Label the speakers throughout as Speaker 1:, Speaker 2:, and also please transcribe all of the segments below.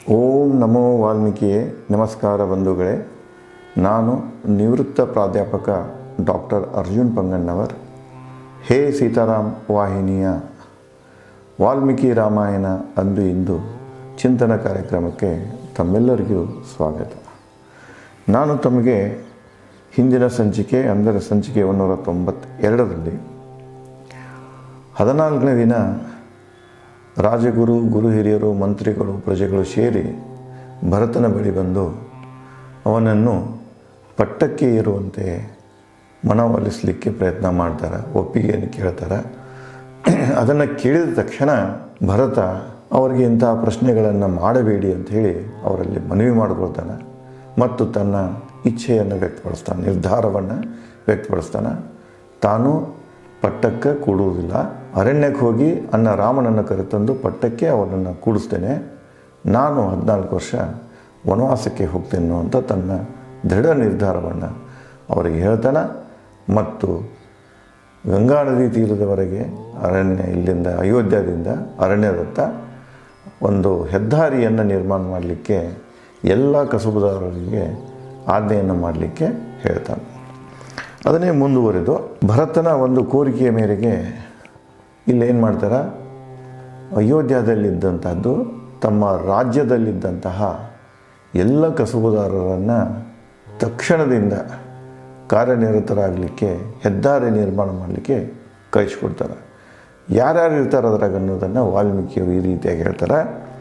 Speaker 1: ಓಂ ನಮೋ ವಾಲ್ಮೀಕಿಯೇ ನಮಸ್ಕಾರ ಬಂಧುಗಳೇ ನಾನು ನಿವೃತ್ತ ಪ್ರಾಧ್ಯಾಪಕ ಡಾಕ್ಟರ್ ಅರ್ಜುನ್ ಪಂಗಣ್ಣವರ್ ಹೇ ಸೀತಾರಾಮ್ ವಾಹಿನಿಯ ವಾಲ್ಮೀಕಿ ರಾಮಾಯಣ ಅಂದು ಇಂದು ಚಿಂತನ ಕಾರ್ಯಕ್ರಮಕ್ಕೆ ತಮ್ಮೆಲ್ಲರಿಗೂ ಸ್ವಾಗತ ನಾನು ತಮಗೆ ಹಿಂದಿನ ಸಂಚಿಕೆ ಅಂದರೆ ಸಂಚಿಕೆ ಒಂದೂರ ತೊಂಬತ್ತೆರಡರಲ್ಲಿ ಹದಿನಾಲ್ಕನೇ ದಿನ ರಾಜಗುರು ಗುರು ಹಿರಿಯರು ಮಂತ್ರಿಗಳು ಪ್ರಜೆಗಳು ಸೇರಿ ಭರತನ ಬಳಿ ಬಂದು ಅವನನ್ನು ಪಟ್ಟಕ್ಕೆ ಏರುವಂತೆ ಮನವೊಲಿಸಲಿಕ್ಕೆ ಪ್ರಯತ್ನ ಮಾಡ್ತಾರೆ ಒಪ್ಪಿಗೆಯನ್ನು ಕೇಳ್ತಾರೆ ಅದನ್ನು ಕೇಳಿದ ತಕ್ಷಣ ಭರತ ಅವರಿಗೆ ಇಂತಹ ಪ್ರಶ್ನೆಗಳನ್ನು ಮಾಡಬೇಡಿ ಅಂತ ಹೇಳಿ ಅವರಲ್ಲಿ ಮನವಿ ಮಾಡಿಕೊಳ್ತಾನೆ ಮತ್ತು ತನ್ನ ಇಚ್ಛೆಯನ್ನು ವ್ಯಕ್ತಪಡಿಸ್ತಾನೆ ನಿರ್ಧಾರವನ್ನು ವ್ಯಕ್ತಪಡಿಸ್ತಾನೆ ತಾನು ಪಟ್ಟಕ್ಕೆ ಕೂಡುವುದಿಲ್ಲ ಅರಣ್ಯಕ್ಕೆ ಹೋಗಿ ಅನ್ನ ರಾಮನನ್ನು ಕರೆತಂದು ಪಟ್ಟಕ್ಕೆ ಅವನನ್ನು ಕೂಡಿಸ್ತೇನೆ ನಾನು ಹದಿನಾಲ್ಕು ವರ್ಷ ವನವಾಸಕ್ಕೆ ಹೋಗ್ತೇನೆ ಅಂತ ತನ್ನ ದೃಢ ನಿರ್ಧಾರವನ್ನು ಅವರಿಗೆ ಹೇಳ್ತಾನೆ ಮತ್ತು ಗಂಗಾ ನದಿ ತೀರದವರೆಗೆ ಅರಣ್ಯ ಇಲ್ಲಿಂದ ಅಯೋಧ್ಯದಿಂದ ಅರಣ್ಯದತ್ತ ಒಂದು ಹೆದ್ದಾರಿಯನ್ನು ನಿರ್ಮಾಣ ಮಾಡಲಿಕ್ಕೆ ಎಲ್ಲ ಕಸುಬುದಾರರಿಗೆ ಆಜ್ಞೆಯನ್ನು ಮಾಡಲಿಕ್ಕೆ ಹೇಳ್ತಾನೆ ಅದನ್ನೇ ಮುಂದುವರೆದು ಭರತನ ಒಂದು ಕೋರಿಕೆಯ ಮೇರೆಗೆ ಇಲ್ಲಿ ಏನು ಮಾಡ್ತಾರೆ ಅಯೋಧ್ಯದಲ್ಲಿದ್ದಂಥದ್ದು ತಮ್ಮ ರಾಜ್ಯದಲ್ಲಿದ್ದಂತಹ ಎಲ್ಲ ಕಸುಬುದಾರರನ್ನು ತಕ್ಷಣದಿಂದ ಕಾರ್ಯನಿರತರಾಗಲಿಕ್ಕೆ ಹೆದ್ದಾರಿ ನಿರ್ಮಾಣ ಮಾಡಲಿಕ್ಕೆ ಕಳಿಸ್ಕೊಡ್ತಾರೆ ಯಾರ್ಯಾರು ಇರ್ತಾರೆ ಅದ್ರಾಗ ಅನ್ನೋದನ್ನು ವಾಲ್ಮೀಕಿಯವರು ಈ ರೀತಿಯಾಗಿ ಹೇಳ್ತಾರೆ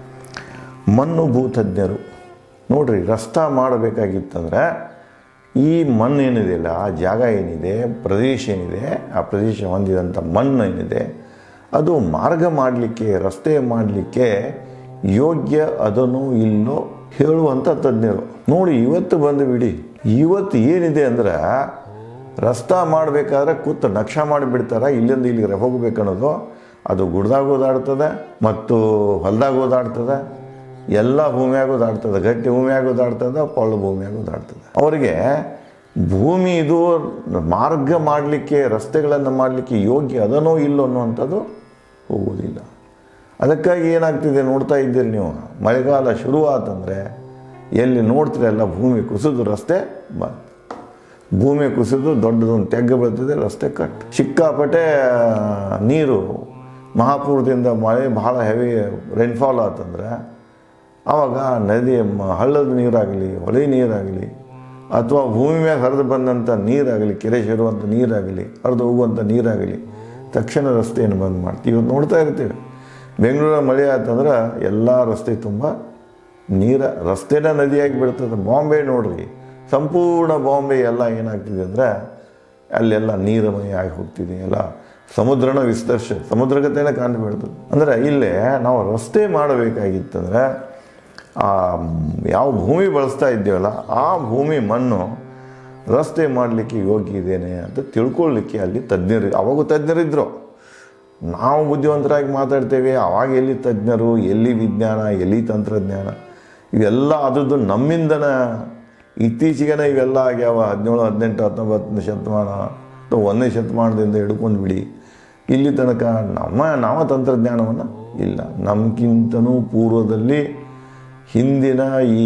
Speaker 1: ಮಣ್ಣು ಭೂತಜ್ಞರು ನೋಡ್ರಿ ರಸ್ತಾ ಮಾಡಬೇಕಾಗಿತ್ತಂದ್ರೆ ಈ ಮಣ್ಣು ಏನಿದೆಯಲ್ಲ ಆ ಜಾಗ ಏನಿದೆ ಪ್ರದೇಶ ಏನಿದೆ ಆ ಪ್ರದೇಶ ಹೊಂದಿದಂಥ ಮಣ್ಣು ಏನಿದೆ ಅದು ಮಾರ್ಗ ಮಾಡಲಿಕ್ಕೆ ರಸ್ತೆ ಮಾಡಲಿಕ್ಕೆ ಯೋಗ್ಯ ಅದನ್ನು ಇಲ್ಲೋ ಹೇಳುವಂಥ ತಜ್ಞರು ನೋಡಿ ಇವತ್ತು ಬಂದು ಬಿಡಿ ಇವತ್ತು ಏನಿದೆ ಅಂದ್ರೆ ರಸ್ತಾ ಮಾಡಬೇಕಾದ್ರೆ ಕೂತು ನಕ್ಷ ಮಾಡಿಬಿಡ್ತಾರೆ ಇಲ್ಲಿಂದ ಇಲ್ಲಿಗೆ ಹೋಗ್ಬೇಕನ್ನೋದು ಅದು ಗುಡ್ದಾಗ ಓದಾಡ್ತದೆ ಮತ್ತು ಹೊಲ್ದಾಗ ಓದಾಡ್ತದೆ ಎಲ್ಲ ಭೂಮಿಯಾಗ ಓದಾಡ್ತದೆ ಗಟ್ಟಿ ಭೂಮಿಯಾಗ ಓದಾಡ್ತದೆ ಪಳ್ಳು ಭೂಮಿಯಾಗ ಓದಾಡ್ತದೆ ಅವರಿಗೆ ಭೂಮಿ ಇದು ಮಾರ್ಗ ಮಾಡಲಿಕ್ಕೆ ರಸ್ತೆಗಳನ್ನು ಮಾಡಲಿಕ್ಕೆ ಯೋಗ್ಯ ಅದನೋ ಇಲ್ಲೋ ಅನ್ನುವಂಥದ್ದು ಹೋಗುವುದಿಲ್ಲ ಅದಕ್ಕಾಗಿ ಏನಾಗ್ತಿದೆ ನೋಡ್ತಾ ಇದ್ದೀರಿ ನೀವು ಮಳೆಗಾಲ ಶುರುವಾತಂದರೆ ಎಲ್ಲಿ ನೋಡ್ತೀರ ಎಲ್ಲ ಭೂಮಿ ಕುಸಿದು ರಸ್ತೆ ಬಂದ್ ಭೂಮಿ ಕುಸಿದು ದೊಡ್ಡದೊಂದು ತೆಗ್ಗ ಬೀಳ್ತದೆ ರಸ್ತೆ ಕಟ್ ಸಿಕ್ಕಾಪಟ್ಟೆ ನೀರು ಮಹಾಪೂರದಿಂದ ಮಳೆ ಭಾಳ ಹೆವಿ ರೈನ್ಫಾಲ್ ಆತಂದ್ರೆ ಆವಾಗ ನದಿ ಮ- ಹಳ್ಳದ ನೀರಾಗಲಿ ಹೊಳೆ ನೀರಾಗಲಿ ಅಥವಾ ಭೂಮಿ ಮ್ಯಾಗ ಹರಿದು ಬಂದಂಥ ನೀರಾಗಲಿ ಕೆರೆ ಸೇರುವಂಥ ನೀರಾಗಲಿ ಹರಿದು ಹೋಗುವಂಥ ನೀರಾಗಲಿ ತಕ್ಷಣ ರಸ್ತೆಯನ್ನು ಬಂದ್ ಮಾಡ್ತೀವಿ ಇವತ್ತು ನೋಡ್ತಾ ಇರ್ತೀವಿ ಬೆಂಗಳೂರ ಮಳೆ ಆತಂದ್ರೆ ಎಲ್ಲ ರಸ್ತೆ ತುಂಬ ನೀರ ರಸ್ತೆನ ನದಿಯಾಗಿ ಬಿಡ್ತದೆ ಬಾಂಬೆ ನೋಡ್ರಿ ಸಂಪೂರ್ಣ ಬಾಂಬೆ ಎಲ್ಲ ಏನಾಗ್ತಿದೆ ಅಂದರೆ ಅಲ್ಲೆಲ್ಲ ನೀರಮಯ ಆಗಿ ಹೋಗ್ತಿದೆ ಎಲ್ಲ ಸಮುದ್ರನ ವಿಸ್ತರ್ಶ ಸಮುದ್ರಗತೆನೇ ಕಂಡು ಬೀಳ್ತದೆ ಅಂದರೆ ಇಲ್ಲೇ ನಾವು ರಸ್ತೆ ಮಾಡಬೇಕಾಗಿತ್ತಂದ್ರೆ ಆ ಯಾವ ಭೂಮಿ ಬಳಸ್ತಾ ಇದ್ದೀವಲ್ಲ ಆ ಭೂಮಿ ಮಣ್ಣು ರಸ್ತೆ ಮಾಡಲಿಕ್ಕೆ ಯೋಗ್ಯ ಇದೇನೆ ಅಂತ ತಿಳ್ಕೊಳ್ಳಿಕ್ಕೆ ಅಲ್ಲಿ ತಜ್ಞರು ಅವಾಗೂ ತಜ್ಞರಿದ್ದರು ನಾವು ಬುದ್ಧಿವಂತರಾಗಿ ಮಾತಾಡ್ತೇವೆ ಅವಾಗ ಎಲ್ಲಿ ತಜ್ಞರು ಎಲ್ಲಿ ವಿಜ್ಞಾನ ಎಲ್ಲಿ ತಂತ್ರಜ್ಞಾನ ಇವೆಲ್ಲ ಅದರದ್ದು ನಮ್ಮಿಂದನ ಇತ್ತೀಚೆಗೆ ಇವೆಲ್ಲ ಆಗ್ಯಾವ ಹದಿನೇಳು ಹದಿನೆಂಟು ಹತ್ತೊಂಬತ್ತನೇ ಶತಮಾನ ಅಥವಾ ಒಂದನೇ ಶತಮಾನದಿಂದ ಹಿಡ್ಕೊಂಡು ಬಿಡಿ ಇಲ್ಲಿ ತನಕ ನಮ್ಮ ನಾವು ತಂತ್ರಜ್ಞಾನವನ್ನು ಇಲ್ಲ ನಮ್ಗಿಂತನೂ ಪೂರ್ವದಲ್ಲಿ ಹಿಂದಿನ ಈ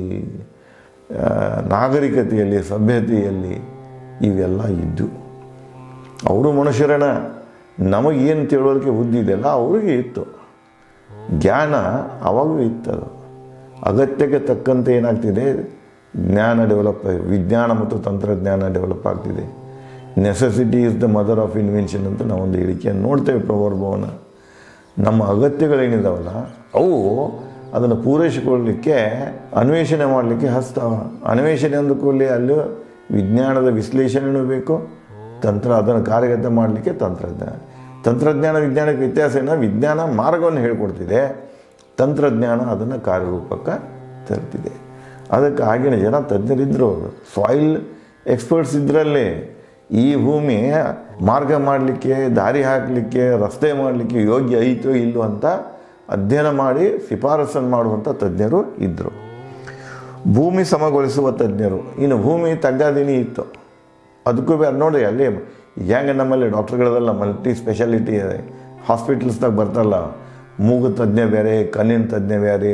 Speaker 1: ಆ, ನಾಗರಿಕತೆಯಲ್ಲಿ ಸಭ್ಯತೆಯಲ್ಲಿ ಇವೆಲ್ಲ ಇದ್ದು ಅವರು ಮನುಷ್ಯರನ್ನ ನಮಗೇನು ತಿಳುವಳಿಕೆ ಬುದ್ಧಿ ಇದೆಯಲ್ಲ ಅವ್ರಿಗೆ ಇತ್ತು ಜ್ಞಾನ ಅವಾಗೂ ಇತ್ತದು ಅಗತ್ಯಕ್ಕೆ ತಕ್ಕಂತೆ ಏನಾಗ್ತಿದೆ ಜ್ಞಾನ ಡೆವಲಪ್ ವಿಜ್ಞಾನ ಮತ್ತು ತಂತ್ರಜ್ಞಾನ ಡೆವಲಪ್ ಆಗ್ತಿದೆ necessity is the mother of invention ಅಂತ ನಾವೊಂದು ಹೇಳಿಕೆಯನ್ನು ನೋಡ್ತೇವೆ ಪ್ರವರ್ಭವನ ನಮ್ಮ ಅಗತ್ಯಗಳೇನಿದಾವಲ್ಲ ಅವು ಅದನ್ನು ಪೂರೈಸಿಕೊಳ್ಳಲಿಕ್ಕೆ ಅನ್ವೇಷಣೆ ಮಾಡಲಿಕ್ಕೆ ಹಸ್ತಾವ ಅನ್ವೇಷಣೆ ಅಂದುಕೊಳ್ಳಿ ಅಲ್ಲಿ ವಿಜ್ಞಾನದ ವಿಶ್ಲೇಷಣೆಯೂ ಬೇಕು ತಂತ್ರ ಅದನ್ನು ಕಾರ್ಯಗತ ಮಾಡಲಿಕ್ಕೆ ತಂತ್ರಜ್ಞಾನ ತಂತ್ರಜ್ಞಾನ ವಿಜ್ಞಾನಕ್ಕೆ ವ್ಯತ್ಯಾಸ ಏನ ವಿಜ್ಞಾನ ಮಾರ್ಗವನ್ನು ಹೇಳ್ಕೊಡ್ತಿದೆ ತಂತ್ರಜ್ಞಾನ ಅದನ್ನು ಕಾರ್ಯರೂಪಕ್ಕೆ ತರ್ತಿದೆ ಅದಕ್ಕೆ ಆಗಿನ ಜನ ತಜ್ಞರಿದ್ದರು ಸಾಯಿಲ್ ಎಕ್ಸ್ಪರ್ಟ್ಸ್ ಇದರಲ್ಲಿ ಈ ಭೂಮಿ ಮಾರ್ಗ ಮಾಡಲಿಕ್ಕೆ ದಾರಿ ಹಾಕಲಿಕ್ಕೆ ರಸ್ತೆ ಮಾಡಲಿಕ್ಕೆ ಯೋಗ್ಯ ಐತೋ ಇಲ್ಲೋ ಅಂತ ಅಧ್ಯಯನ ಮಾಡಿ ಶಿಫಾರಸನ್ನು ಮಾಡುವಂಥ ತಜ್ಞರು ಇದ್ದರು ಭೂಮಿ ಸಮಗೊಳಿಸುವ ತಜ್ಞರು ಇನ್ನು ಭೂಮಿ ತಗ್ಗಾದಿನಿ ಇತ್ತು ಅದಕ್ಕೂ ಬೇರೆ ನೋಡಿ ಅಲ್ಲಿ ಹೆಂಗೆ ನಮ್ಮಲ್ಲಿ ಡಾಕ್ಟ್ರುಗಳದೆಲ್ಲ ಮಲ್ಟಿ ಸ್ಪೆಷಾಲಿಟಿ ಹಾಸ್ಪಿಟಲ್ಸ್ದಾಗ ಬರ್ತಾರಲ್ಲ ಮೂಗು ತಜ್ಞ ಬೇರೆ ಕಣ್ಣಿನ ತಜ್ಞ ಬೇರೆ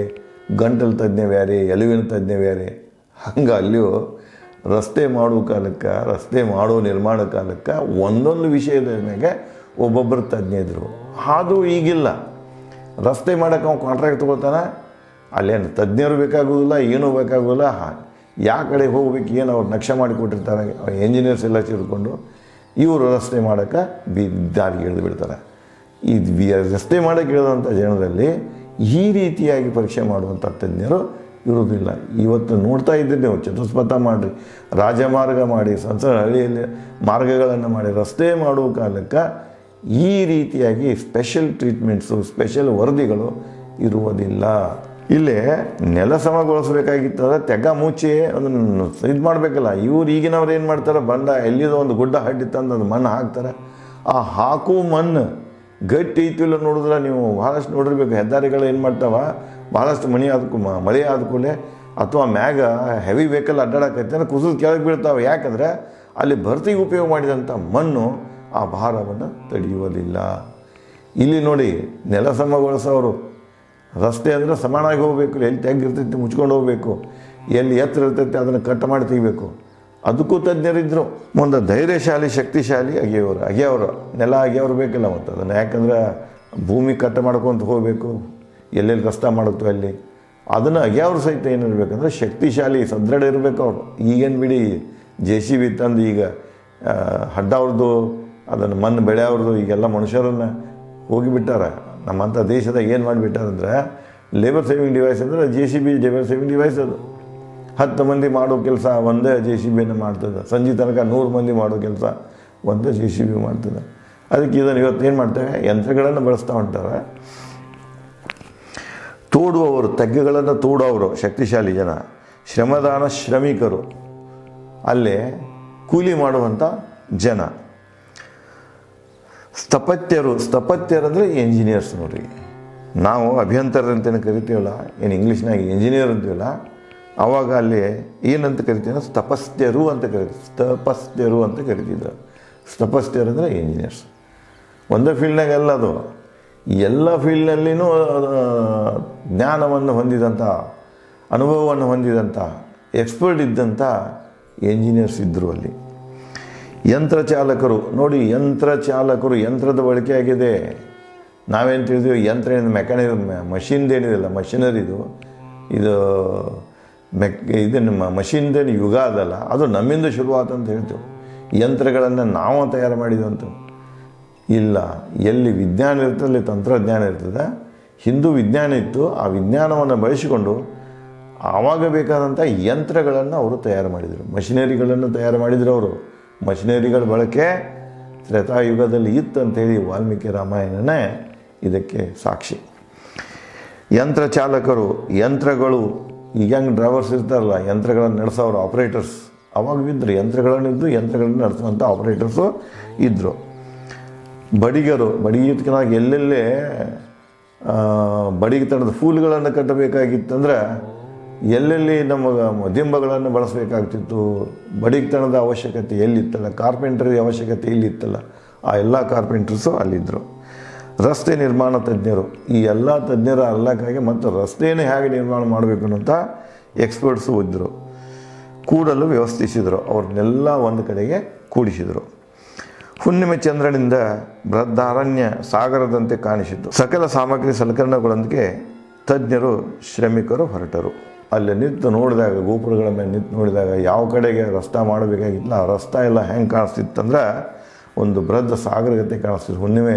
Speaker 1: ಗಂಟಲು ತಜ್ಞ ಬೇರೆ ಎಲುವಿನ ತಜ್ಞ ಬೇರೆ ಹಂಗೆ ಅಲ್ಲಿಯೂ ರಸ್ತೆ ಮಾಡುವ ಕಾಲಕ್ಕೆ ರಸ್ತೆ ಮಾಡೋ ನಿರ್ಮಾಣ ಕಾಲಕ್ಕೆ ಒಂದೊಂದು ವಿಷಯದ ಮೇಲೆ ಒಬ್ಬೊಬ್ಬರು ತಜ್ಞ ಇದ್ದರು ಅದು ಈಗಿಲ್ಲ ರಸ್ತೆ ಮಾಡೋಕೆ ಅವ್ನು ಕಾಂಟ್ರಾಕ್ಟ್ ತೊಗೊಳ್ತಾನೆ ಅಲ್ಲೇನು ತಜ್ಞರು ಬೇಕಾಗೋದಿಲ್ಲ ಏನೂ ಬೇಕಾಗೋದಿಲ್ಲ ಹಾ- ಯಾವ ಕಡೆ ಹೋಗ್ಬೇಕು ಏನು ಅವ್ರು ನಕ್ಷೆ ಮಾಡಿಕೊಟ್ಟಿರ್ತಾರೆ ಎಂಜಿನಿಯರ್ಸ್ ಎಲ್ಲ ಸೇರಿಕೊಂಡು ಇವರು ರಸ್ತೆ ಮಾಡೋಕ್ಕೆ ಬಿ ದಾರಿಗೆ ಇಳಿದು ಬಿಡ್ತಾರೆ ಈ ವಿ- ರಸ್ತೆ ಮಾಡೋಕ್ಕೆ ಇಳಿದಂಥ ಜನರಲ್ಲಿ ಈ ರೀತಿಯಾಗಿ ಪರೀಕ್ಷೆ ಮಾಡುವಂಥ ತಜ್ಞರು ಇರೋದಿಲ್ಲ ಇವತ್ತು ನೋಡ್ತಾ ಇದ್ದೀರಿ ನೀವು ಚತುಷ್ಪಥ ಮಾಡಿರಿ ರಾಜಮಾರ್ಗ ಮಾಡಿ ಸಂಸ ಹಳ್ಳಿಯಲ್ಲಿ ಮಾರ್ಗಗಳನ್ನು ಮಾಡಿ ರಸ್ತೆ ಮಾಡುವ ಕಾಲಕ್ಕೆ ಈ ರೀತಿಯಾಗಿ ಸ್ಪೆಷಲ್ ಟ್ರೀಟ್ಮೆಂಟ್ಸು ಸ್ಪೆಷಲ್ ವರದಿಗಳು ಇರುವುದಿಲ್ಲ ಇಲ್ಲಿ ನೆಲ ಸಮಗೊಳಿಸ್ಬೇಕಾಗಿತ್ತಂದ್ರೆ ತೆಗ್ಗ ಮುಚ್ಚಿ ಅದನ್ನು ಇದು ಮಾಡಬೇಕಲ್ಲ ಇವ್ರು ಈಗಿನವ್ರು ಏನು ಮಾಡ್ತಾರೆ ಬಂಡ ಎಲ್ಲಿದೋ ಒಂದು ಗುಡ್ಡ ಹಡ್ಡಿ ತಂದು ಅದು ಮಣ್ಣು ಹಾಕ್ತಾರೆ ಆ ಹಾಕುವ ಮಣ್ಣು ಗಟ್ಟಿ ಐತಿಲ್ಲ ನೋಡಿದ್ರೆ ನೀವು ಭಾಳಷ್ಟು ನೋಡಿರ್ಬೇಕು ಹೆದ್ದಾರಿಗಳು ಏನು ಮಾಡ್ತಾವ ಭಾಳಷ್ಟು ಮನೆ ಆದ ಮಳೆ ಆದ ಕೂಡಲೇ ಅಥವಾ ಮ್ಯಾಗ ಹೆವಿ ವೆಹಿಕಲ್ ಅಡ್ಡಾಡಕೈತೆ ಅಂದ್ರೆ ಕುಸಿದು ಕೆಳಗೆ ಬೀಳ್ತಾವೆ ಯಾಕಂದ್ರೆ ಅಲ್ಲಿ ಭರ್ತಿಗೆ ಉಪಯೋಗ ಮಾಡಿದಂಥ ಮಣ್ಣು ಆ ಭಾರವನ್ನು ತಡೆಯುವುದಿಲ್ಲ ಇಲ್ಲಿ ನೋಡಿ ನೆಲ ಸಮಗೊಳಿಸೋರು ರಸ್ತೆ ಅಂದರೆ ಸಮಾನಾಗಿ ಹೋಗಬೇಕು ಎಲ್ಲಿ ತೆಗ್ಗಿರ್ತೈತಿ ಮುಚ್ಕೊಂಡು ಹೋಗಬೇಕು ಎಲ್ಲಿ ಎತ್ತರ ಇರ್ತೈತಿ ಅದನ್ನು ಕಟ್ ಮಾಡಿ ತೆಗಿಬೇಕು ಅದಕ್ಕೂ ತಜ್ಞರಿದ್ದರು ಮುಂದೆ ಧೈರ್ಯಶಾಲಿ ಶಕ್ತಿಶಾಲಿ ಅಗಿಯವರು ಅಗಿಯವರು ನೆಲ ಅಗಿಯವರು ಬೇಕಿಲ್ಲ ಮತ್ತು ಅದನ್ನು ಯಾಕಂದ್ರೆ ಭೂಮಿ ಕಟ್ ಮಾಡ್ಕೊತ ಹೋಗಬೇಕು ಎಲ್ಲೆಲ್ಲಿ ರಸ್ತೆ ಮಾಡುತ್ತೋ ಅಲ್ಲಿ ಅದನ್ನು ಅಗಿಯವ್ರ ಸಹಿತ ಏನಿರ್ಬೇಕಂದ್ರೆ ಶಕ್ತಿಶಾಲಿ ಸದೃಢ ಇರಬೇಕು ಅವರು ಈಗೇನು ಬಿಡಿ ಜೆ ಸಿ ಬಿ ತಂದು ಈಗ ಆ, ಹಡ್ಡವ್ರದ್ದು ಅದನ್ನು ಮಣ್ಣು ಬೆಳೆಯವ್ರದ್ದು ಈಗೆಲ್ಲ ಮನುಷ್ಯರನ್ನು ಹೋಗಿಬಿಟ್ಟಾರ ನಮ್ಮಂಥ ದೇಶದಾಗ ಏನು ಮಾಡಿಬಿಟ್ಟಾರಂದ್ರೆ ಲೇಬರ್ ಸೇವಿಂಗ್ ಡಿವೈಸ್ ಅಂದರೆ J C B labour saving device ಅದು ಹತ್ತು ಮಂದಿ ಮಾಡೋ ಕೆಲಸ ಒಂದೇ ಜೆ ಸಿ ಬಿಯನ್ನು ಮಾಡ್ತದೆ ಸಂಜೆ ತನಕ ನೂರು ಮಂದಿ ಮಾಡೋ ಕೆಲಸ ಒಂದೇ ಜೆ ಸಿ ಬಿ ಮಾಡ್ತದೆ ಅದಕ್ಕೆ ಇದನ್ನು ಇವತ್ತು ಏನು ಮಾಡ್ತೇವೆ ಯಂತ್ರಗಳನ್ನು ಬಳಸ್ತಾ ಹೊಂಟಾರೆ ತೋಡುವವರು ತಗ್ಗುಗಳನ್ನು ತೋಡುವವರು ಶಕ್ತಿಶಾಲಿ ಜನ ಶ್ರಮದಾನ ಶ್ರಮಿಕರು ಅಲ್ಲೇ ಕೂಲಿ ಮಾಡುವಂಥ ಜನ ಸ್ಥಪತ್ಯರು ಸ್ಥಪತ್ಯರಂದರೆ ಎಂಜಿನಿಯರ್ಸ್ ನೋಡ್ರಿ ನಾವು ಅಭಿಯಂತರ ಅಂತೇನು ಕರಿತೀವಲ್ಲ ಏನು ಇಂಗ್ಲೀಷ್ನಾಗ ಇಂಜಿನಿಯರ್ ಅಂತೀವಲ್ಲ ಅವಾಗ ಅಲ್ಲಿ ಏನಂತ ಕರಿತೀವಿ ಅಂದ್ರೆ ಸ್ಥಪಸ್ತ್ಯರು ಅಂತ ಕರಿತೀವಿ ಸ್ಥಪಸ್ತ್ಯರು ಅಂತ ಕರಿತಿದ್ರು ಸ್ಥಪಸ್ತ್ಯರು ಅಂದರೆ ಇಂಜಿನಿಯರ್ಸ್ ಒಂದೇ ಫೀಲ್ಡ್ನಾಗ ಅಲ್ಲ ಅದು ಎಲ್ಲ ಫೀಲ್ಡ್ನಲ್ಲಿನೂ ಜ್ಞಾನವನ್ನು ಹೊಂದಿದಂಥ ಅನುಭವವನ್ನು ಹೊಂದಿದಂಥ ಎಕ್ಸ್ಪರ್ಟ್ ಇದ್ದಂಥ ಎಂಜಿನಿಯರ್ಸ್ ಇದ್ದರು ಅಲ್ಲಿ ಯಂತ್ರ ಚಾಲಕರು ನೋಡಿ ಯಂತ್ರ ಚಾಲಕರು ಯಂತ್ರದ ಬಳಕೆ ಆಗಿದೆ ನಾವೇನು ತಿಳಿದೀವಿ ಯಂತ್ರ ಏನು ಮೆಕ್ಯಾನಿಕ್ ಮಷಿನ್ದೇನಿದೆಲ್ಲ ಮಷಿನರಿದು ಇದು ಮೆಕ್ ಇದನ್ನು ಮಷಿನ್ದೇನು ಯುಗ ಅದಲ್ಲ ಅದು ನಮ್ಮಿಂದ ಶುರುವಾತ ಅಂತ ಹೇಳ್ತೀವಿ ಯಂತ್ರಗಳನ್ನು ನಾವು ತಯಾರು ಮಾಡಿದಂತ ಇಲ್ಲ ಎಲ್ಲಿ ವಿಜ್ಞಾನ ಇರ್ತದೆ ಅಲ್ಲಿ ತಂತ್ರಜ್ಞಾನ ಇರ್ತದೆ ಹಿಂದೂ ವಿಜ್ಞಾನ ಇತ್ತು ಆ ವಿಜ್ಞಾನವನ್ನು ಬಳಸಿಕೊಂಡು ಆವಾಗ ಬೇಕಾದಂಥ ಯಂತ್ರಗಳನ್ನು ಅವರು ತಯಾರು ಮಾಡಿದರು ಮಷಿನರಿಗಳನ್ನು ತಯಾರು ಮಾಡಿದರು ಅವರು ಮಷಿನರಿಗಳ ಬಳಕೆ ತ್ರೇತಾಯುಗದಲ್ಲಿ ಇತ್ತು ಅಂತೇಳಿ ವಾಲ್ಮೀಕಿ ರಾಮಾಯಣನೇ ಇದಕ್ಕೆ ಸಾಕ್ಷಿ ಯಂತ್ರ ಚಾಲಕರು ಯಂತ್ರಗಳು ಈಗ ಹೆಂಗೆ ಡ್ರೈವರ್ಸ್ ಇರ್ತಾರಲ್ಲ ಯಂತ್ರಗಳನ್ನು ನಡೆಸೋರು ಆಪ್ರೇಟರ್ಸ್ ಅವಾಗ ಇದ್ದರು ಯಂತ್ರಗಳನ್ನಿದ್ದು ಯಂತ್ರಗಳನ್ನು ನಡೆಸುವಂಥ ಆಪ್ರೇಟರ್ಸು ಇದ್ದರು ಬಡಿಗರು ಬಡಿಗಿತ್ಕನಾಗ ಎಲ್ಲೆಲ್ಲೇ ಆ, ಬಡಿಗೆತನದ ಫೂಲ್ಗಳನ್ನು ಕಟ್ಟಬೇಕಾಗಿತ್ತಂದ್ರೆ ಎಲ್ಲೆಲ್ಲಿ ನಮಗೆ ದಿಂಬಗಳನ್ನು ಬಳಸಬೇಕಾಗ್ತಿತ್ತು ಬಡಿಗೆತನದ ಅವಶ್ಯಕತೆ ಎಲ್ಲಿತ್ತಲ್ಲ ಕಾರ್ಪೆಂಟರಿ ಅವಶ್ಯಕತೆ ಎಲ್ಲಿತ್ತಲ್ಲ ಆ ಎಲ್ಲ ಕಾರ್ಪೆಂಟರ್ಸು ಅಲ್ಲಿದ್ದರು ರಸ್ತೆ ನಿರ್ಮಾಣ ತಜ್ಞರು ಈ ಎಲ್ಲ ತಜ್ಞರ ಅಲ್ಲಕ್ಕಾಗಿ ಮತ್ತು ರಸ್ತೆಯನ್ನು ಹೇಗೆ ನಿರ್ಮಾಣ ಮಾಡಬೇಕು ಅನ್ನೋಂಥ ಎಕ್ಸ್ಪರ್ಟ್ಸು ಇದ್ದರು ಕೂಡಲು ವ್ಯವಸ್ಥಿಸಿದರು ಅವ್ರನ್ನೆಲ್ಲ ಒಂದು ಕಡೆಗೆ ಕೂಡಿಸಿದರು ಹುಣ್ಣಿಮೆ ಚಂದ್ರನಿಂದ ಬೃಹದಾರಣ್ಯ ಸಾಗರದಂತೆ ಕಾಣಿಸಿತು ಸಕಲ ಸಾಮಗ್ರಿ ಸಲಕರಣೆಗಳೊಂದಿಗೆ ತಜ್ಞರು ಶ್ರಮಿಕರು ಹೊರಟರು ಅಲ್ಲಿ ನಿಂತು ನೋಡಿದಾಗ ಗೋಪುರಗಳ ಮೇಲೆ ನಿಂತು ನೋಡಿದಾಗ ಯಾವ ಕಡೆಗೆ ರಸ್ತೆ ಮಾಡಬೇಕಾಗಿತ್ತಲ್ಲ ಆ ರಸ್ತೆ ಎಲ್ಲ ಹೆಂಗೆ ಕಾಣಿಸ್ತಿತ್ತಂದ್ರೆ ಒಂದು ಬೃಹದ ಸಾಗರಗತೆ ಕಾಣಿಸ್ತಿತ್ತು ಹುಣ್ಣಿಮೆ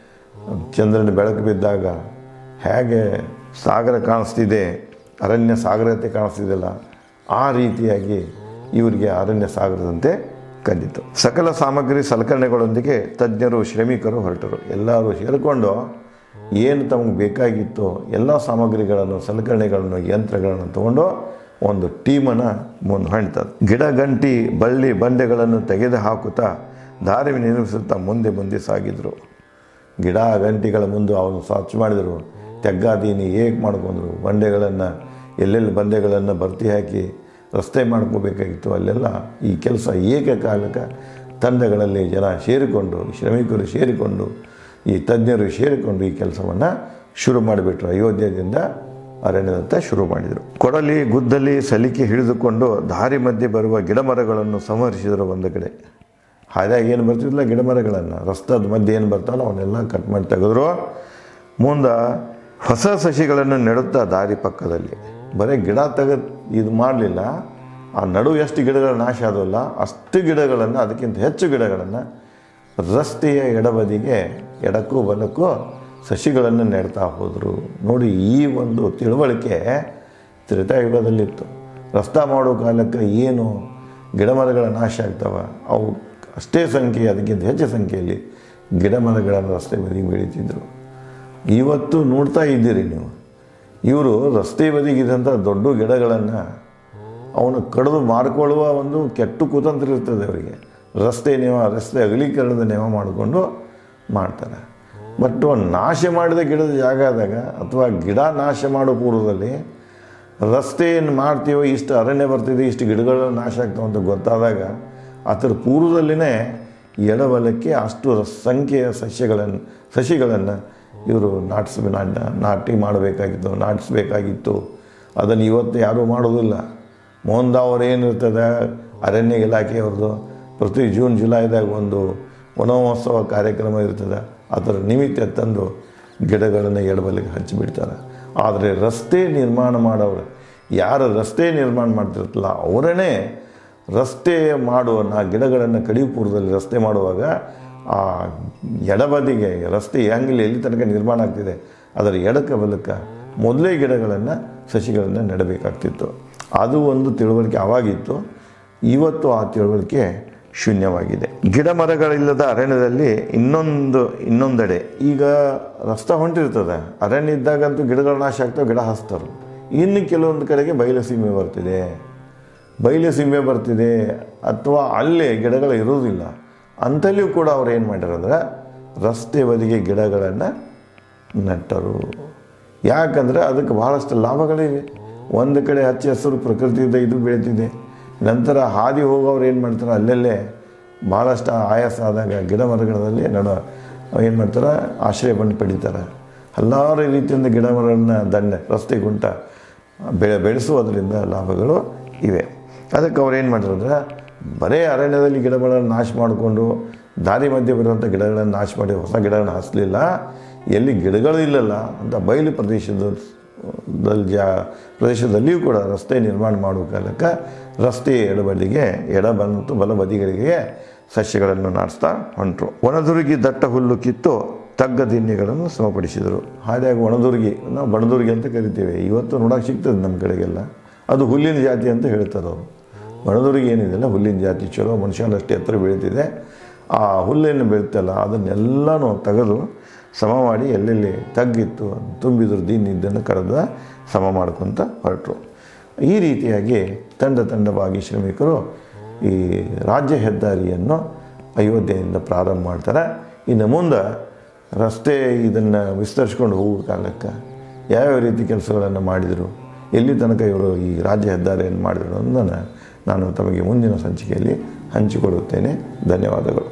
Speaker 1: ಚಂದ್ರನ ಬೆಳಕು ಬಿದ್ದಾಗ ಹೇಗೆ ಸಾಗರ ಕಾಣಿಸ್ತಿದೆ ಅರಣ್ಯ ಸಾಗರತೆ ಕಾಣಿಸ್ತಿದೆಯಲ್ಲ ಆ ರೀತಿಯಾಗಿ ಇವರಿಗೆ ಅರಣ್ಯ ಸಾಗರದಂತೆ ಕಂಡಿತು ಸಕಲ ಸಾಮಗ್ರಿ ಸಲಕರಣೆಗಳೊಂದಿಗೆ ತಜ್ಞರು ಶ್ರಮಿಕರು ಹೊರಟರು ಎಲ್ಲರೂ ಸೇರಿಕೊಂಡು ಏನು ತಮಗೆ ಬೇಕಾಗಿತ್ತೋ ಎಲ್ಲ ಸಾಮಗ್ರಿಗಳನ್ನು ಸಲಕರಣೆಗಳನ್ನು ಯಂತ್ರಗಳನ್ನು ತಗೊಂಡು ಒಂದು ಟೀಮನ್ನು ಮುಂದೆ ಹೊಣ್ತದೆ ಗಿಡ ಗಂಟಿ ಬಳ್ಳಿ ಬಂಡೆಗಳನ್ನು ತೆಗೆದು ಹಾಕುತ್ತಾ ದಾರಿ ನಿರ್ಮಿಸುತ್ತಾ ಮುಂದೆ ಮುಂದೆ ಸಾಗಿದರು ಗಿಡ ಗಂಟಿಗಳ ಮುಂದೆ ಅವನು ಸ್ವಚ್ಛ ಮಾಡಿದರು ತೆಗ್ಗಾದೀನಿ ಹೇಗೆ ಮಾಡ್ಕೊಂಡ್ರು ಬಂಡೆಗಳನ್ನು ಎಲ್ಲೆಲ್ಲಿ ಬಂಡೆಗಳನ್ನು ಭರ್ತಿ ಹಾಕಿ ರಸ್ತೆ ಮಾಡ್ಕೋಬೇಕಾಗಿತ್ತು ಅಲ್ಲೆಲ್ಲ ಈ ಕೆಲಸ ಏಕಕಾಲಕ್ಕೆ ತಂಡಗಳಲ್ಲಿ ಜನ ಸೇರಿಕೊಂಡು ಶ್ರಮಿಕರು ಸೇರಿಕೊಂಡು ಈ ತಜ್ಞರು ಸೇರಿಕೊಂಡು ಈ ಕೆಲಸವನ್ನು ಶುರು ಮಾಡಿಬಿಟ್ರು ಅಯೋಧ್ಯದಿಂದ ಅರಣ್ಯದತ್ತ ಶುರು ಮಾಡಿದರು ಕೊಡಲಿ ಗುದ್ದಲಿ ಸಲಿಕೆ ಹಿಡಿದುಕೊಂಡು ದಾರಿ ಮಧ್ಯೆ ಬರುವ ಗಿಡಮರಗಳನ್ನು ಸಂಹರಿಸಿದರು ಒಂದು ಕಡೆ ಹಾಗಾಗಿ ಏನು ಬರ್ತಿದ್ದಿಲ್ಲ ಗಿಡಮರಗಳನ್ನು ರಸ್ತದ ಮಧ್ಯೆ ಏನು ಬರ್ತಾವಲ್ಲ ಅವನ್ನೆಲ್ಲ ಕಟ್ ಮಾಡಿ ತೆಗೆದ್ರು ಮುಂದೆ ಹೊಸ ಸಸಿಗಳನ್ನು ನೆಡುತ್ತಾ ದಾರಿ ಪಕ್ಕದಲ್ಲಿ ಬರೀ ಗಿಡ ತೆಗೆದು ಇದು ಮಾಡಲಿಲ್ಲ ಆ ನಡು ಎಷ್ಟು ಗಿಡಗಳು ನಾಶ ಆದವಲ್ಲ ಅಷ್ಟು ಗಿಡಗಳನ್ನು ಅದಕ್ಕಿಂತ ಹೆಚ್ಚು ಗಿಡಗಳನ್ನು ರಸ್ತೆಯ ಎಡಬದಿಗೆ ಎಡಕ್ಕೂ ಬಲಕ್ಕೂ ಸಸಿಗಳನ್ನು ನೆಡ್ತಾ ಹೋದರು ನೋಡಿ ಈ ಒಂದು ತಿಳುವಳಿಕೆ ತ್ರೇತಾಯುಗದಲ್ಲಿತ್ತು ರಸ್ತಾ ಮಾಡೋ ಕಾಲಕ್ಕೆ ಏನು ಗಿಡಮರಗಳ ನಾಶ ಆಗ್ತಾವ ಅವು ಅಷ್ಟೇ ಸಂಖ್ಯೆ ಅದಕ್ಕಿಂತ ಹೆಚ್ಚು ಸಂಖ್ಯೆಯಲ್ಲಿ ಗಿಡಮರಗಳನ್ನು ರಸ್ತೆ ಬದಿಗೆ ಬೆಳೀತಿದ್ರು ಇವತ್ತು ನೋಡ್ತಾ ಇದ್ದೀರಿ ನೀವು ಇವರು ರಸ್ತೆ ಬದಿಗಿದ್ದಂಥ ದೊಡ್ಡ ಗಿಡಗಳನ್ನು ಅವನು ಕಡಿದು ಮಾರ್ಕೊಳ್ಳುವ ಒಂದು ಕೆಟ್ಟ ಕುತಂತ್ರ ಇರ್ತದೆ ಅವರಿಗೆ ರಸ್ತೆ ನೇಮ ರಸ್ತೆ ಅಗಲೀಕರಣದ ನೇಮ ಮಾಡಿಕೊಂಡು ಮಾಡ್ತಾರೆ ಬಟ್ ನಾಶ ಮಾಡಿದ ಗಿಡದ ಜಾಗ ಆದಾಗ ಅಥವಾ ಗಿಡ ನಾಶ ಮಾಡೋ ಪೂರ್ವದಲ್ಲಿ ರಸ್ತೆ ಏನು ಮಾಡ್ತೀವೋ ಇಷ್ಟು ಅರಣ್ಯ ಬರ್ತಿದೆ ಇಷ್ಟು ಗಿಡಗಳು ನಾಶ ಆಗ್ತಾವೆ ಅಂತ ಗೊತ್ತಾದಾಗ ಅದರ ಪೂರ್ವದಲ್ಲಿನೇ ಎಡಬಲಕ್ಕೆ ಅಷ್ಟು ಸಂಖ್ಯೆಯ ಸಸ್ಯಗಳನ್ನು ಸಸಿಗಳನ್ನು ಇವರು ನಾಟಿಸ್ ನಾಟಿ ಮಾಡಬೇಕಾಗಿತ್ತು ನಾಟಿಸ್ಬೇಕಾಗಿತ್ತು ಅದನ್ನು ಇವತ್ತು ಯಾರೂ ಮಾಡೋದಿಲ್ಲ ಮುಂದೆ ಅವ್ರು ಏನಿರ್ತದೆ ಅರಣ್ಯ ಇಲಾಖೆಯವ್ರದ್ದು ಪ್ರತಿ ಜೂನ್ ಜುಲೈದಾಗ ಒಂದು ವನಮಹೋತ್ಸವ ಕಾರ್ಯಕ್ರಮ ಇರ್ತದೆ ಅದರ ನಿಮಿತ್ತ ತಂದು ಗಿಡಗಳನ್ನು ಎಡಬಲಿಗೆ ಹಚ್ಚಿಬಿಡ್ತಾರೆ ಆದರೆ ರಸ್ತೆ ನಿರ್ಮಾಣ ಮಾಡೋರು ಯಾರು ರಸ್ತೆ ನಿರ್ಮಾಣ ಮಾಡ್ತಿರ್ತಲ್ಲ ಅವರೇ ರಸ್ತೆ ಮಾಡುವ ನಾ ಗಿಡಗಳನ್ನು ಕಡಿಯು ಪೂರ್ವದಲ್ಲಿ ರಸ್ತೆ ಮಾಡುವಾಗ ಆ ಎಡಬದಿಗೆ ರಸ್ತೆ ಹೆಂಗಿಲ್ಲ ಎಲ್ಲಿ ತನಕ ನಿರ್ಮಾಣ ಆಗ್ತಿದೆ ಅದರ ಎಡಕ ಬಲಕ್ಕ ಮೊದಲೇ ಗಿಡಗಳನ್ನು ಸಸಿಗಳನ್ನು ನೆಡಬೇಕಾಗ್ತಿತ್ತು ಅದು ಒಂದು ತಿಳುವಳಿಕೆ ಆವಾಗಿತ್ತು ಇವತ್ತು ಆ ತಿಳುವಳಿಕೆ ಶೂನ್ಯವಾಗಿದೆ ಗಿಡ ಮರಗಳಿಲ್ಲದ ಅರಣ್ಯದಲ್ಲಿ ಇನ್ನೊಂದು ಇನ್ನೊಂದೆಡೆ ಈಗ ರಸ್ತೆ ಹೊಂಟಿರ್ತದೆ ಅರಣ್ಯ ಇದ್ದಾಗಂತೂ ಗಿಡಗಳ ನಾಶ ಆಗ್ತಾವೆ ಗಿಡ ಹಚ್ತಾರೆ ಇನ್ನು ಕೆಲವೊಂದು ಕಡೆಗೆ ಬಯಲು ಸೀಮೆ ಬರ್ತಿದೆ ಬಯಲು ಸೀಮೆ ಬರ್ತಿದೆ ಅಥವಾ ಅಲ್ಲೇ ಗಿಡಗಳು ಇರೋದಿಲ್ಲ ಅಂತಲ್ಲಿಯೂ ಕೂಡ ಅವ್ರು ಏನು ಮಾಡ್ಯಾರ ಅಂದ್ರೆ ರಸ್ತೆ ಬದಿಗೆ ಗಿಡಗಳನ್ನು ನೆಟ್ಟರು ಯಾಕಂದರೆ ಅದಕ್ಕೆ ಬಹಳಷ್ಟು ಲಾಭಗಳಿವೆ ಒಂದು ಕಡೆ ಹಚ್ಚ ಹಸಿರು ಪ್ರಕೃತಿಯಿಂದ ಇದು ಬೆಳೀತಿದೆ ನಂತರ ಹಾದಿ ಹೋಗೋರು ಏನು ಮಾಡ್ತಾರೆ ಅಲ್ಲೆಲ್ಲೇ ಭಾಳಷ್ಟು ಆಯಾಸ ಆದಾಗ ಗಿಡ ಮರಗಳಲ್ಲಿ ನಡ ಏನು ಮಾಡ್ತಾರೆ ಆಶ್ರಯ ಬಂದು ಪಡಿತಾರೆ ಹಲವಾರು ರೀತಿಯಿಂದ ಗಿಡ ಮರಗಳನ್ನ ದಂಡ ರಸ್ತೆ ಗುಂಟ ಬೆಳೆ ಬೆಳೆಸುವುದರಿಂದ ಲಾಭಗಳು ಇವೆ ಅದಕ್ಕೆ ಅವ್ರು ಏನು ಮಾಡಿದ್ರು ಅಂದ್ರೆ ಬರೇ ಅರಣ್ಯದಲ್ಲಿ ಗಿಡಗಳನ್ನು ನಾಶ ಮಾಡಿಕೊಂಡು ದಾರಿ ಮಧ್ಯೆ ಬರುವಂಥ ಗಿಡಗಳನ್ನು ನಾಶ ಮಾಡಿ ಹೊಸ ಗಿಡಗಳನ್ನು ಹಚ್ಚಲಿಲ್ಲ ಎಲ್ಲಿ ಗಿಡಗಳು ಇಲ್ಲಲ್ಲ ಅಂತ ಬಯಲು ಪ್ರದೇಶದ ದಲ್ಲಿ ಜಾ ಪ್ರದೇಶದಲ್ಲಿಯೂ ಕೂಡ ರಸ್ತೆ ನಿರ್ಮಾಣ ಮಾಡುವ ಕಾಲಕ್ಕೆ ರಸ್ತೆಯ ಎಡಬದಿಗೆ ಎಡ ಮತ್ತು ಬಲ ಬದಿಗಳಿಗೆ ಸಸ್ಯಗಳನ್ನು ನಾಟಿಸ್ತಾ ಹೊಂಟರು ಒಣದುರುಗಿ ದಟ್ಟ ಹುಲ್ಲು ಕಿತ್ತು ತಗ್ಗ ದಿನ್ಯಗಳನ್ನು ಸಮಪಡಿಸಿದರು ಹಾಗಾಗಿ ಒಣದುರ್ಗಿ ನಾವು ಬಣದುರ್ಗಿ ಅಂತ ಕರಿತೇವೆ ಇವತ್ತು ನೋಡೋಕೆ ಸಿಗ್ತದೆ ನಮ್ಮ ಕಡೆಗೆಲ್ಲ ಅದು ಹುಲ್ಲಿನ ಜಾತಿ ಅಂತ ಹೇಳ್ತಾರೆ ಅವರು ಒಣದುರ್ಗಿ ಏನಿದೆಯಲ್ಲ ಹುಲ್ಲಿನ ಜಾತಿ ಚಲೋ ಮನುಷ್ಯನಷ್ಟು ಎತ್ತರ ಬೆಳೀತಿದೆ ಆ ಹುಲ್ಲೇನು ಬೆಳೀತಲ್ಲ ಅದನ್ನೆಲ್ಲನೂ ತೆಗೆದು ಸಮ ಮಾಡಿ ಎಲ್ಲೆಲ್ಲಿ ತಗ್ಗಿತ್ತು ತುಂಬಿದ್ರು ದೀನ್ ಇದ್ದನ್ನು ಕರೆದ ಸಮ ಮಾಡ್ಕೊತ ಹೊರಟರು ಈ ರೀತಿಯಾಗಿ ತಂಡ ತಂಡವಾಗಿ ಶ್ರಮಿಕರು ಈ ರಾಜ್ಯ ಹೆದ್ದಾರಿಯನ್ನು ಅಯೋಧ್ಯೆಯಿಂದ ಪ್ರಾರಂಭ ಮಾಡ್ತಾರೆ ಇನ್ನು ಮುಂದೆ ರಸ್ತೆ ಇದನ್ನು ವಿಸ್ತರಿಸ್ಕೊಂಡು ಹೋಗುವ ಕಾಲಕ್ಕೆ ಯಾವ್ಯಾವ ರೀತಿ ಕೆಲಸಗಳನ್ನು ಮಾಡಿದರು ಎಲ್ಲಿ ತನಕ ಇವರು ಈ ರಾಜ್ಯ ಹೆದ್ದಾರಿಯನ್ನು ಮಾಡಿದರು ಅನ್ನೋದನ್ನು ನಾನು ತಮಗೆ ಮುಂದಿನ ಸಂಚಿಕೆಯಲ್ಲಿ ಹಂಚಿಕೊಡುತ್ತೇನೆ ಧನ್ಯವಾದಗಳು